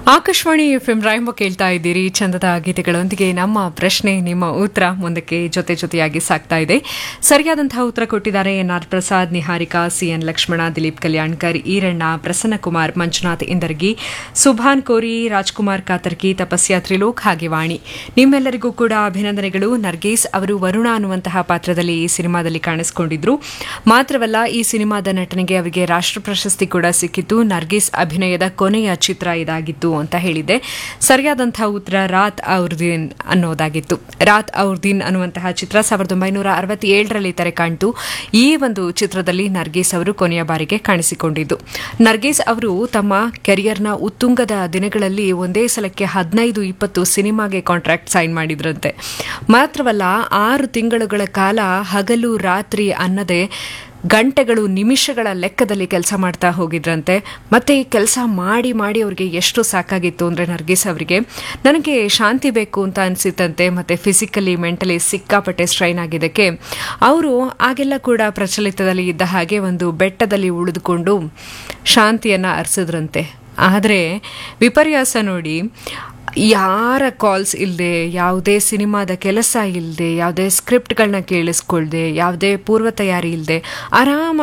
Akashvani F M ರಾಯಂಬ ಕೇಳ್ತಾ ಇದ್ದೀರಿ ಚಂದದ ಗೀತೆಗಳೊಂದಿಗೆ ನಮ್ಮ ಪ್ರಶ್ನೆ ನಿಮ್ಮ ಉತ್ತರ ಮುಂದಕ್ಕೆ ಜೊತೆ ಜೊತೆಯಾಗಿ ಸಾಗ್ತಾ ಇದೆ ಸರಿಯಾದಂತಹ ಉತ್ತರ ಕೊಟ್ಟಿದ್ದಾರೆ ಎನ್ಆರ್ ಪ್ರಸಾದ್ ನಿಹಾರಿಕಾ ಸಿಎನ್ ಲಕ್ಷ್ಮಣ ದಿಲೀಪ್ ಕಲ್ಯಾಣ್ಕರ್ ಈರಣ್ಣ ಪ್ರಸನ್ನಕುಮಾರ್ ಮಂಜುನಾಥ್ ಇಂದರ್ಗಿ ಸುಭಾನ್ ಕೋರಿ ರಾಜ್ಕುಮಾರ್ ಕಾತರ್ಕಿ ತಪಸ್ಯ ತ್ರಿಲೋಕ್ ಹಾಗೆ ವಾಣಿ ನಿಮ್ಮೆಲ್ಲರಿಗೂ ಕೂಡ ಅಭಿನಂದನೆಗಳು ನರ್ಗೇಸ್ ಅವರು ವರುಣ ಅನ್ನುವಂತಹ ಪಾತ್ರದಲ್ಲಿ ಈ ಸಿನಿಮಾದಲ್ಲಿ ಕಾಣಿಸಿಕೊಂಡಿದ್ರು ಮಾತ್ರವಲ್ಲ ಈ ಸಿನಿಮಾದ ನಟನೆಗೆ ಅವರಿಗೆ ರಾಷ್ಟ್ರ ಪ್ರಶಸ್ತಿ ಕೂಡ ಸಿಕ್ಕಿತ್ತು ನರ್ಗೀಸ್ ಅಭಿನಯದ ಕೊನೆಯ ಚಿತ್ರ ಇದಾಗಿತ್ತು ಅಂತ ಹೇಳಿದ್ದೆ ಸರಿಯಾದಂತಹ ಉತ್ತರ ರಾತ್ ಔರ್ ದಿನ್ ಅನ್ನೋದಾಗಿತ್ತು ರಾತ್ ಔರ್ ದಿನ್ ಅನ್ನುವಂತಹ ಚಿತ್ರ ಸಾವಿರದ ಒಂಬೈನೂರ ಅರವತ್ತೇಳರಲ್ಲಿ ತೆರೆ ಕಾಣ್ತು ಈ ಒಂದು ಚಿತ್ರದಲ್ಲಿ ನರ್ಗೀಸ್ ಅವರು ಕೊನೆಯ ಬಾರಿಗೆ ಕಾಣಿಸಿಕೊಂಡಿದ್ದು ನರ್ಗೀಸ್ ಅವರು ತಮ್ಮ ಕೆರಿಯರ್ನ ಉತ್ತುಂಗದ ದಿನಗಳಲ್ಲಿ ಒಂದೇ ಸಲಕ್ಕೆ ಹದಿನೈದು ಇಪ್ಪತ್ತು ಸಿನಿಮಾಗೆ ಕಾಂಟ್ರಾಕ್ಟ್ ಸೈನ್ ಮಾಡಿದ್ರಂತೆ ಮಾತ್ರವಲ್ಲ ಆರು ತಿಂಗಳುಗಳ ಕಾಲ ಹಗಲು ರಾತ್ರಿ ಅನ್ನದೇ ಗಂಟೆಗಳು ನಿಮಿಷಗಳ ಲೆಕ್ಕದಲ್ಲಿ ಕೆಲಸ ಮಾಡ್ತಾ ಹೋಗಿದ್ರಂತೆ ಮತ್ತೆ ಈ ಕೆಲಸ ಮಾಡಿ ಮಾಡಿ ಅವರಿಗೆ ಎಷ್ಟು ಸಾಕಾಗಿತ್ತು ಅಂದರೆ ನರ್ಗಿಸ್ ಅವರಿಗೆ ನನಗೆ ಶಾಂತಿ ಬೇಕು ಅಂತ ಅನಿಸಿತಂತೆ ಮತ್ತೆ ಫಿಸಿಕಲಿ ಮೆಂಟಲಿ ಸಿಕ್ಕಾಪಟ್ಟೆ ಸ್ಟ್ರೈನ್ ಆಗಿದ್ದಕ್ಕೆ ಅವರು ಆಗೆಲ್ಲ ಕೂಡ ಪ್ರಚಲಿತದಲ್ಲಿ ಇದ್ದ ಹಾಗೆ ಒಂದು ಬೆಟ್ಟದಲ್ಲಿ ಉಳಿದುಕೊಂಡು ಶಾಂತಿಯನ್ನು ಅರಸಿದ್ರಂತೆ ಆದರೆ ವಿಪರ್ಯಾಸ ನೋಡಿ ಯಾರ ಕಾಲ್ಸ್ ಇಲ್ಲದೆ ಯಾವುದೇ ಸಿನಿಮಾದ ಕೆಲಸ ಇಲ್ಲದೆ ಯಾವುದೇ ಸ್ಕ್ರಿಪ್ಟ್ಗಳನ್ನ ಕೇಳಿಸ್ಕೊಳ್ದೆ ಯಾವುದೇ ಪೂರ್ವ ತಯಾರಿ ಇಲ್ಲದೆ ಆರಾಮ